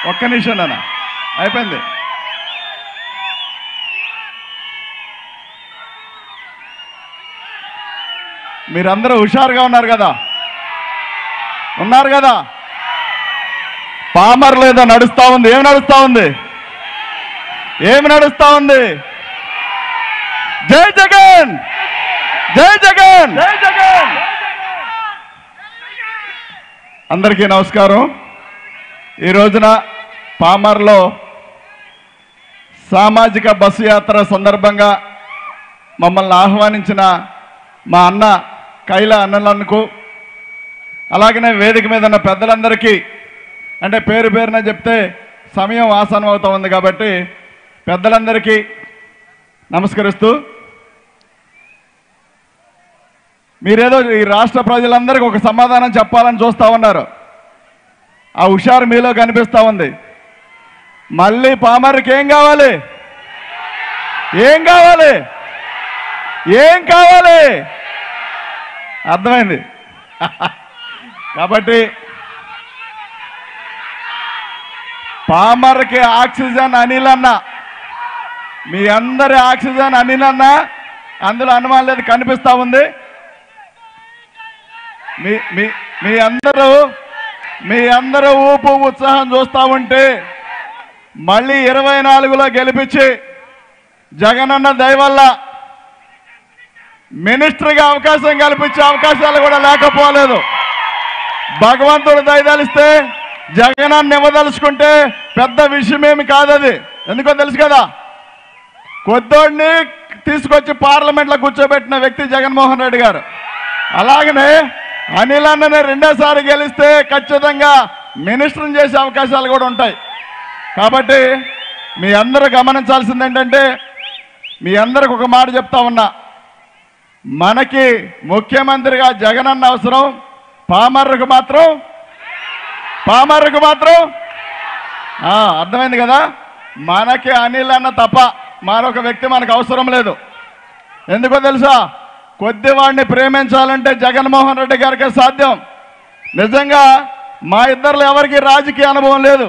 ఒక్క నిమిషం నాన్న అయిపోయింది మీరందరూ హుషారుగా ఉన్నారు కదా ఉన్నారు కదా పామర్లో ఏదో నడుస్తా ఉంది ఏమి నడుస్తా ఉంది ఏమి నడుస్తా ఉంది జై జగన్ జై జగన్ జై జగన్ అందరికీ నమస్కారం ఈ రోజున పామర్లో సామాజిక బస్సు యాత్ర సందర్భంగా మమ్మల్ని ఆహ్వానించిన మా అన్న కైల అన్నలకు అలాగనే వేదిక మీద ఉన్న పెద్దలందరికీ అంటే పేరు పేరున చెప్తే సమయం ఆసనం అవుతా ఉంది కాబట్టి పెద్దలందరికీ నమస్కరిస్తూ మీరేదో ఈ రాష్ట్ర ప్రజలందరికీ ఒక సమాధానం చెప్పాలని చూస్తా ఉన్నారు ఆ హుషారు మీలో కనిపిస్తా ఉంది మళ్ళీ పామర్కి ఏం కావాలి ఏం కావాలి ఏం కావాలి అర్థమైంది కాబట్టి పామర్కి ఆక్సిజన్ అనిల్ అన్న మీ అందరి ఆక్సిజన్ అనిల్ అన్న అందులో అనుమానం లేదు కనిపిస్తా ఉంది మీ మీ మీ అందరూ మీ అందరూ ఊపు ఉత్సాహం చూస్తా ఉంటే మళ్ళీ ఇరవై నాలుగులో గెలిపించి జగనన్న దయ వల్ల మినిస్టర్గా అవకాశం కల్పించే అవకాశాలు కూడా లేకపోలేదు భగవంతుడు దయదలిస్తే జగనాన్ని ఇవ్వదలుచుకుంటే పెద్ద విషయమేమి కాదది ఎందుకో తెలుసు కదా కొద్దోడిని తీసుకొచ్చి పార్లమెంట్లో కూర్చోబెట్టిన వ్యక్తి జగన్మోహన్ రెడ్డి గారు అలాగనే అనిల్ అన్నని రెండోసారి గెలిస్తే ఖచ్చితంగా మినిస్టర్ని చేసే అవకాశాలు కూడా ఉంటాయి కాబట్టి మీ అందరూ గమనించాల్సింది ఏంటంటే మీ అందరికి ఒక మాట చెప్తా ఉన్నా మనకి ముఖ్యమంత్రిగా జగనన్న అవసరం పామర్రకు మాత్రం పామర్రకు మాత్రం ఆ, అర్థమైంది కదా మనకి అనిల్ అన్న తప్ప మరొక వ్యక్తి మనకు అవసరం లేదు ఎందుకో తెలుసా కొద్దివాడిని ప్రేమించాలంటే జగన్మోహన్ రెడ్డి గారికి సాధ్యం నిజంగా మా ఇద్దరిలో ఎవరికి రాజకీయ అనుభవం లేదు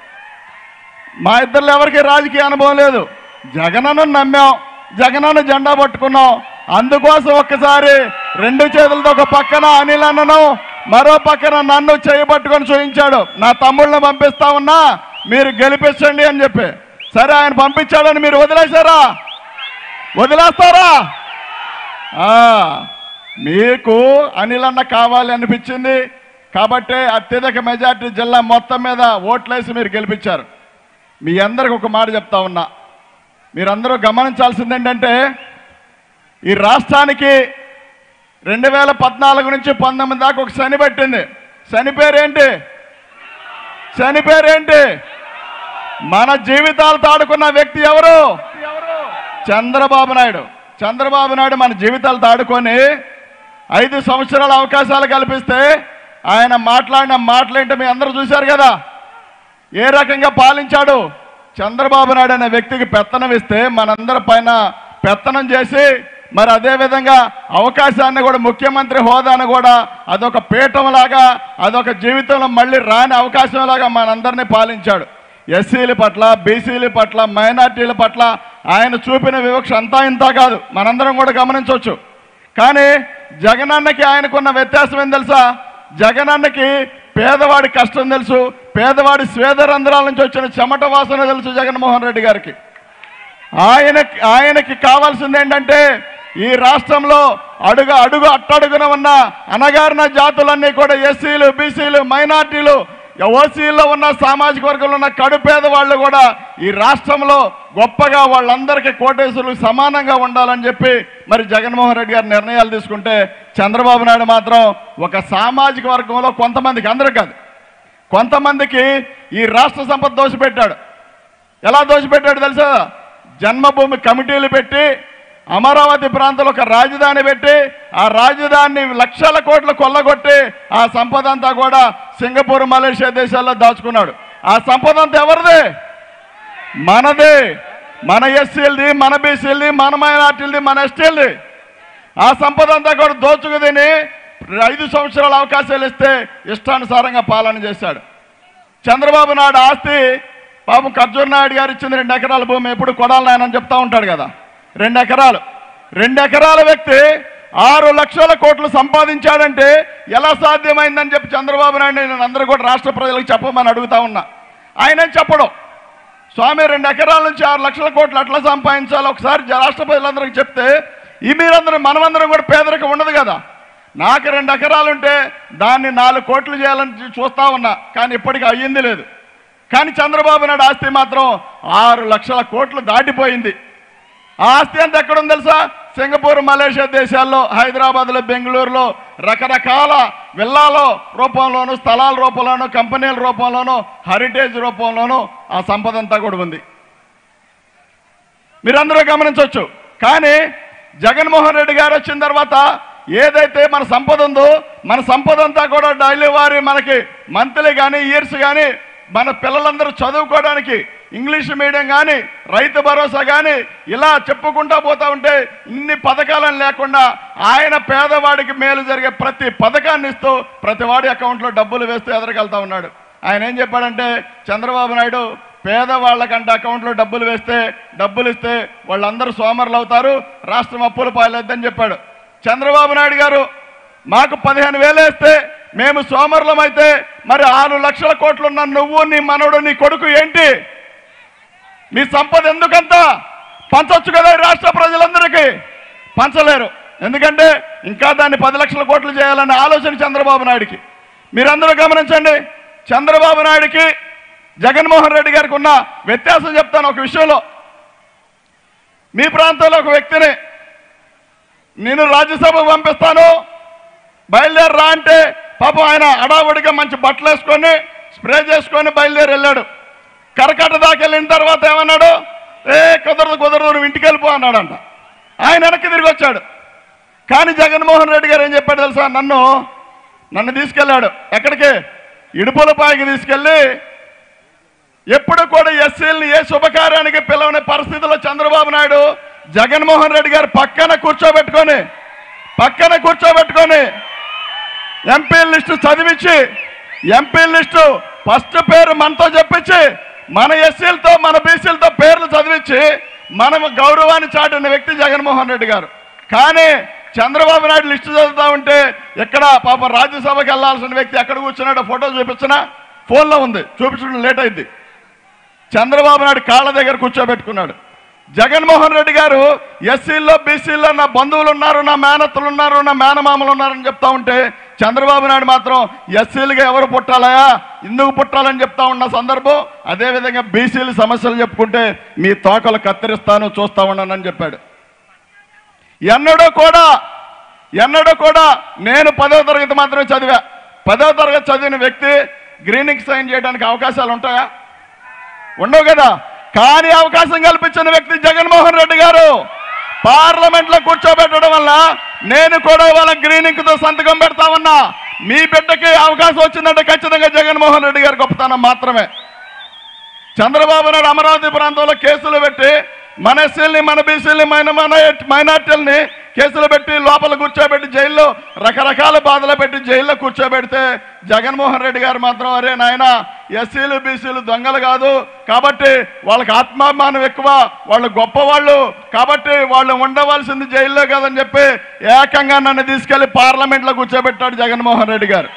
మా ఇద్దరిలో ఎవరికి రాజకీయ అనుభవం లేదు జగనన్న నమ్మాం జగనన్న జెండా పట్టుకున్నాం అందుకోసం ఒక్కసారి రెండు చేతులతో ఒక పక్కన అనిల్ అన్నను మరో పక్కన నన్ను చేయబట్టుకొని చూపించాడు నా తమ్ముళ్ళని పంపిస్తా ఉన్నా మీరు గెలిపించండి అని చెప్పి సరే ఆయన పంపించాడని మీరు వదిలేశారా వదిలేస్తారా ఆ, మీకు అనిల్ అన్న కావాలి అనిపించింది కాబట్టి అత్యధిక మెజార్టీ జిల్లా మొత్తం మీద ఓట్లేసి మీరు గెలిపించారు మీ అందరికి ఒక మాట చెప్తా ఉన్నా మీరందరూ గమనించాల్సింది ఏంటంటే ఈ రాష్ట్రానికి రెండు వేల పద్నాలుగు నుంచి పంతొమ్మిది దాకా ఒక శని పట్టింది శని పేరేంటి శని పేరేంటి మన జీవితాలు తాడుకున్న వ్యక్తి ఎవరు చంద్రబాబు నాయుడు చంద్రబాబు నాయుడు మన జీవితాలు తాడుకొని ఐదు సంవత్సరాల అవకాశాలు కల్పిస్తే ఆయన మాట్లాడిన మాటలేంటో మీ అందరూ చూశారు కదా ఏ రకంగా పాలించాడు చంద్రబాబు నాయుడు అనే వ్యక్తికి పెత్తనం ఇస్తే మనందరి పైన పెత్తనం చేసి మరి అదే విధంగా అవకాశాన్ని కూడా ముఖ్యమంత్రి హోదాను కూడా అదొక పీఠంలాగా అదొక జీవితంలో మళ్ళీ రాని అవకాశంలాగా మనందరినీ పాలించాడు ఎస్సీల పట్ల బీసీల పట్ల మైనార్టీల పట్ల ఆయన చూపిన వివక్ష అంతా ఇంతా కాదు మనందరం కూడా గమనించవచ్చు కానీ జగనన్నకి ఆయనకున్న వ్యత్యాసం ఏం తెలుసా జగనన్నకి పేదవాడి కష్టం తెలుసు పేదవాడి స్వేదరంధ్రాల నుంచి వచ్చిన చెమట వాసన తెలుసు జగన్మోహన్ రెడ్డి గారికి ఆయనకి ఆయనకి కావాల్సింది ఏంటంటే ఈ రాష్ట్రంలో అడుగు అడుగు అట్టడుగున ఉన్న అనగారిన జాతులన్నీ కూడా ఎస్సీలు బీసీలు మైనార్టీలు ఓసీల్లో ఉన్న సామాజిక వర్గంలో ఉన్న కడు పేదవాళ్ళు కూడా ఈ రాష్ట్రంలో గొప్పగా వాళ్ళందరికీ కోటేశ్వరులు సమానంగా ఉండాలని చెప్పి మరి జగన్మోహన్ రెడ్డి గారు నిర్ణయాలు తీసుకుంటే చంద్రబాబు నాయుడు మాత్రం ఒక సామాజిక వర్గంలో కొంతమందికి అందరికి కాదు కొంతమందికి ఈ రాష్ట్ర సంపద దోషపెట్టాడు ఎలా దోషపెట్టాడు తెలుసా జన్మభూమి కమిటీలు పెట్టి అమరావతి ప్రాంతంలో ఒక రాజధాని పెట్టి ఆ రాజధానిని లక్షల కోట్లు కొల్లగొట్టి ఆ సంపద అంతా కూడా సింగపూర్ మలేషియా దేశాల్లో దాచుకున్నాడు ఆ సంపద అంతా ఎవరిది మనదే మన ఎస్సీలది మన బీసీలది మన మైనార్టీలది మన ఎస్టీలది ఆ సంపద అంతా కూడా దోచుకు తిని ఐదు సంవత్సరాల అవకాశాలు ఇస్తే ఇష్టానుసారంగా పాలన చేశాడు చంద్రబాబు నాయుడు ఆస్తి పాపం ఖర్జూర్ నాయుడు గారు ఇచ్చింది రెండు ఎకరాల భూమి ఎప్పుడు కొడాలి నాయనని చెప్తా ఉంటాడు కదా రెండు ఎకరాలు రెండు ఎకరాల వ్యక్తి ఆరు లక్షల కోట్లు సంపాదించాడంటే ఎలా సాధ్యమైందని చెప్పి చంద్రబాబు నాయుడు నేను అందరూ కూడా రాష్ట్ర ప్రజలకు చెప్పమని అడుగుతా ఉన్నా ఆయన చెప్పడం స్వామి రెండు ఎకరాల నుంచి ఆరు లక్షల కోట్లు అట్లా సంపాదించాలి ఒకసారి జ- రాష్ట్ర ప్రజలందరికీ చెప్తే ఈ మీరందరూ మనమందరం కూడా పేదరికం ఉండదు కదా నాకు రెండు ఎకరాలు ఉంటే దాన్ని నాలుగు కోట్లు చేయాలని చూస్తా ఉన్నా కానీ ఇప్పటికీ అయ్యింది లేదు కానీ చంద్రబాబు నాయుడు ఆస్తి మాత్రం ఆరు లక్షల కోట్లు దాటిపోయింది ఆ ఆస్తి అంతా ఎక్కడుంది తెలుసా సింగపూర్ మలేషియా దేశాల్లో హైదరాబాద్లో బెంగళూరులో రకరకాల విల్లాలో రూపంలోను స్థలాల రూపంలోను కంపెనీల రూపంలోను హెరిటేజ్ రూపంలోను ఆ సంపద అంతా కూడా ఉంది మీరందరూ గమనించవచ్చు కానీ జగన్మోహన్ రెడ్డి గారు వచ్చిన తర్వాత ఏదైతే మన సంపద ఉందో మన సంపద అంతా కూడా డైలీ వారి మనకి మంత్లీ కానీ ఇయర్స్ కానీ మన పిల్లలందరూ చదువుకోవడానికి ఇంగ్లీష్ మీడియం కానీ రైతు భరోసా కానీ ఇలా చెప్పుకుంటా పోతా ఉంటే ఇన్ని పథకాలను లేకుండా ఆయన పేదవాడికి మేలు జరిగే ప్రతి పథకాన్ని ఇస్తూ ప్రతి వాడి అకౌంట్లో డబ్బులు వేస్తూ ఎదరికెళ్తా ఉన్నాడు ఆయన ఏం చెప్పాడంటే చంద్రబాబు నాయుడు పేదవాళ్ళకంటే అకౌంట్లో డబ్బులు వేస్తే డబ్బులు ఇస్తే వాళ్ళందరూ సోమరులు అవుతారు రాష్ట్రం అప్పులు పాలేద్దని చెప్పాడు చంద్రబాబు నాయుడు గారు మాకు పదిహేను వేలు వేస్తే మేము సోమరులం అయితే మరి ఆరు లక్షల కోట్లున్న నువ్వు నీ మనవడు నీ కొడుకు ఏంటి మీ సంపద ఎందుకంత పంచొచ్చు కదా ఈ రాష్ట్ర ప్రజలందరికీ పంచలేరు ఎందుకంటే ఇంకా దాన్ని పది లక్షల కోట్లు చేయాలనే ఆలోచన చంద్రబాబు నాయుడికి మీరందరూ గమనించండి చంద్రబాబు నాయుడికి జగన్మోహన్ రెడ్డి గారికి ఉన్న వ్యత్యాసం చెప్తాను ఒక విషయంలో మీ ప్రాంతంలో ఒక వ్యక్తిని నేను రాజ్యసభకు పంపిస్తాను బయలుదేరి రా అంటే పాపం ఆయన అడావుడిగా మంచి బట్టలు వేసుకొని స్ప్రే చేసుకొని బయలుదేరి వెళ్ళాడు కరకట్ట దాకా వెళ్ళిన తర్వాత ఏమన్నాడు ఏ కుదరదు కుదరదు నువ్వు ఇంటికి వెళ్ళిపో అన్నాడంట ఆయన వెనక్కి తిరిగి వచ్చాడు కానీ జగన్మోహన్ రెడ్డి గారు ఏం చెప్పాడు తెలుసా నన్ను నన్ను తీసుకెళ్ళాడు ఎక్కడికి ఇడుపులపాయికి తీసుకెళ్ళి ఎప్పుడు కూడా ఎస్సీలని ఏ శుభకార్యానికి పిలవని పరిస్థితిలో చంద్రబాబు నాయుడు జగన్మోహన్ రెడ్డి గారు పక్కన కూర్చోబెట్టుకొని పక్కన కూర్చోబెట్టుకొని ఎంపీ లిస్టు చదివించి ఎంపీ లిస్టు ఫస్ట్ పేరు మనతో చెప్పించి మన ఎస్సీలతో మన బీసీలతో పేర్లు చదివించి మనం గౌరవాన్ని చాటిన వ్యక్తి జగన్మోహన్ రెడ్డి గారు కానీ చంద్రబాబు నాయుడు లిస్టు చదువుతా ఉంటే ఎక్కడ పాపం రాజ్యసభకి వెళ్ళాల్సిన వ్యక్తి ఎక్కడ కూర్చున్నాడో ఫోటో చూపించినా ఫోన్లో ఉంది చూపించడం లేట్ అయింది చంద్రబాబు నాయుడు కాళ్ళ దగ్గర కూర్చోబెట్టుకున్నాడు జగన్మోహన్ రెడ్డి గారు ఎస్సీల్లో బీసీల్లో నా బంధువులు ఉన్నారు నా మేనత్తలు ఉన్నారు నా మేనమామలు ఉన్నారని చెప్తా ఉంటే చంద్రబాబు నాయుడు మాత్రం ఎస్సీలుగా ఎవరు పుట్టాలయా ఎందుకు పుట్టాలని చెప్తా ఉన్న సందర్భం అదేవిధంగా బీసీలు సమస్యలు చెప్పుకుంటే మీ తోకలు కత్తిరిస్తాను చూస్తా ఉన్నానని చెప్పాడు ఎన్నడూ కూడా ఎన్నడూ కూడా నేను పదవ తరగతి మాత్రమే చదివా పదవ తరగతి చదివిన వ్యక్తి గ్రీనింగ్ సైన్ చేయడానికి అవకాశాలు ఉంటాయా ఉండవు కదా కానీ అవకాశం కల్పించిన వ్యక్తి జగన్మోహన్ రెడ్డి గారు పార్లమెంట్ లో కూర్చోబెట్టడం వల్ల నేను కూడా వాళ్ళ గ్రీనింగ్ తో సంతకం పెడతా ఉన్నా మీ బిడ్డకి అవకాశం వచ్చిందంటే ఖచ్చితంగా జగన్మోహన్ రెడ్డి గారి గొప్పతనం మాత్రమే చంద్రబాబు నాయుడు అమరావతి ప్రాంతంలో కేసులు పెట్టి మన ఎస్సీల్ని మన బీసీల్ని మన మన మైనార్టీలని కేసులు పెట్టి లోపల కూర్చోబెట్టి జైల్లో రకరకాల బాధలు పెట్టి జైల్లో కూర్చోబెడితే జగన్మోహన్ రెడ్డి గారు మాత్రం అరే నాయన ఎస్సీలు బీసీలు దొంగలు కాదు కాబట్టి వాళ్ళకి ఆత్మాభిమానం ఎక్కువ వాళ్ళు గొప్పవాళ్ళు కాబట్టి వాళ్ళు ఉండవలసింది జైల్లో కాదని చెప్పి ఏకంగా నన్ను తీసుకెళ్లి పార్లమెంట్లో కూర్చోబెట్టాడు జగన్మోహన్ రెడ్డి గారు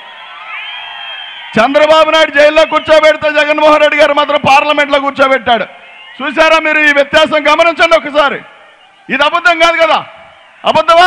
చంద్రబాబు నాయుడు జైల్లో కూర్చోబెడితే జగన్మోహన్ రెడ్డి గారు మాత్రం పార్లమెంట్లో కూర్చోబెట్టాడు చూసారా మీరు ఈ వ్యత్యాసం గమనించండి ఒకసారి ఇది అబద్ధం కాదు కదా అబద్ధమా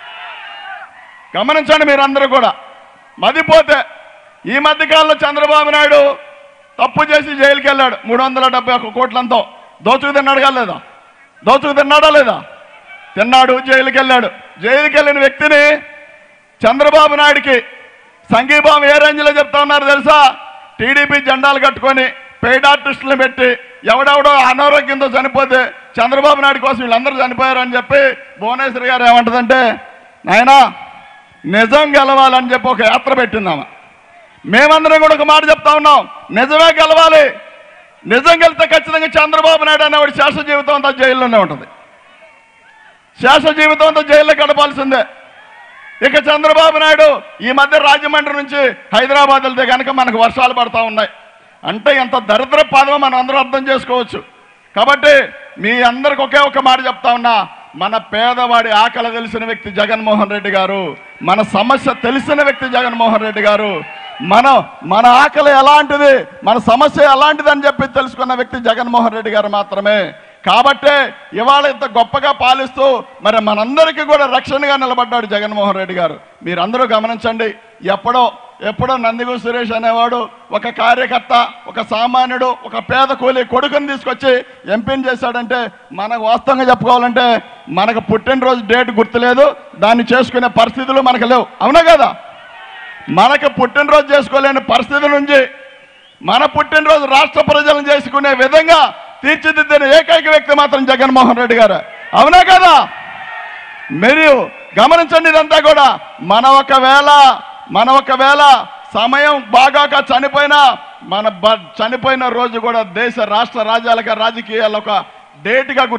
గమనించండి మీరు అందరూ కూడా మదిపోతే ఈ మధ్యకాలంలో చంద్రబాబు నాయుడు తప్పు చేసి జైలుకి వెళ్ళాడు మూడు వందల డెబ్బై ఒక్క కోట్లంతో దోచుకు తిన్నాడు కదా లేదా దోచుకు తిన్నాడా లేదా తిన్నాడు జైలుకి వెళ్ళాడు జైలుకి వెళ్ళిన వ్యక్తిని చంద్రబాబు నాయుడికి సంఘీభావం ఏ రేంజ్లో చెప్తా ఉన్నారు తెలుసా టీడీపీ జెండాలు కట్టుకొని పెయిడ్ ఆర్టిస్టులు పెట్టి ఎవడెవడో అనారోగ్యంతో చనిపోతే చంద్రబాబు నాయుడు కోసం వీళ్ళందరూ చనిపోయారని చెప్పి భువనేశ్వర్ గారు ఏమంటదంటే నాయనా నిజం గెలవాలని చెప్పి ఒక యాత్ర పెట్టిందామా మేమందరం కూడా ఒక మాట చెప్తా ఉన్నాం నిజమే గెలవాలి నిజం గెలితే ఖచ్చితంగా చంద్రబాబు నాయుడు అనేవాడు శాశ్వత జీవితం అంతా జైల్లోనే ఉంటుంది శాశ్వత జీవితం అంతా జైల్లో గడపాల్సిందే ఇక చంద్రబాబు నాయుడు ఈ మధ్య రాజమండ్రి నుంచి హైదరాబాద్ వెళ్తే కనుక మనకు వర్షాలు పడతా ఉన్నాయి అంటే ఎంత దరిద్ర పాదమో మనం అందరూ అర్థం చేసుకోవచ్చు కాబట్టి మీ అందరికి ఒకే ఒక మాట చెప్తా ఉన్నా మన పేదవాడి ఆకలి తెలిసిన వ్యక్తి జగన్మోహన్ రెడ్డి గారు మన సమస్య తెలిసిన వ్యక్తి జగన్మోహన్ రెడ్డి గారు మన మన ఆకలి ఎలాంటిది మన సమస్య ఎలాంటిది అని చెప్పి తెలుసుకున్న వ్యక్తి జగన్మోహన్ రెడ్డి గారు మాత్రమే కాబట్టే ఇవాళ ఇంత గొప్పగా పాలిస్తూ మరి మనందరికీ కూడా రక్షణగా నిలబడ్డాడు జగన్మోహన్ రెడ్డి గారు మీరందరూ గమనించండి ఎప్పుడో ఎప్పుడో నందిగు సురేష్ అనేవాడు ఒక కార్యకర్త ఒక సామాన్యుడు ఒక పేద కూలి కొడుకుని తీసుకొచ్చి ఎంపీని చేశాడంటే మనకు వాస్తవంగా చెప్పుకోవాలంటే మనకు పుట్టినరోజు డేట్ గుర్తులేదు దాన్ని చేసుకునే పరిస్థితులు మనకు లేవు అవునా కదా మనకు పుట్టినరోజు చేసుకోలేని పరిస్థితి నుంచి మన పుట్టినరోజు రాష్ట్ర ప్రజలను చేసుకునే విధంగా తీర్చిదిద్దిన ఏకైక వ్యక్తి మాత్రం జగన్మోహన్ రెడ్డి గారు అవునా కదా మీరు గమనించండి ఇదంతా కూడా మన ఒకవేళ మన ఒకవేళ సమయం బాగాక చనిపోయినా మన బ- చనిపోయిన రోజు కూడా దేశ రాష్ట్ర రాజ్యాలకు రాజకీయాలు ఒక డేట్గా గుర్తు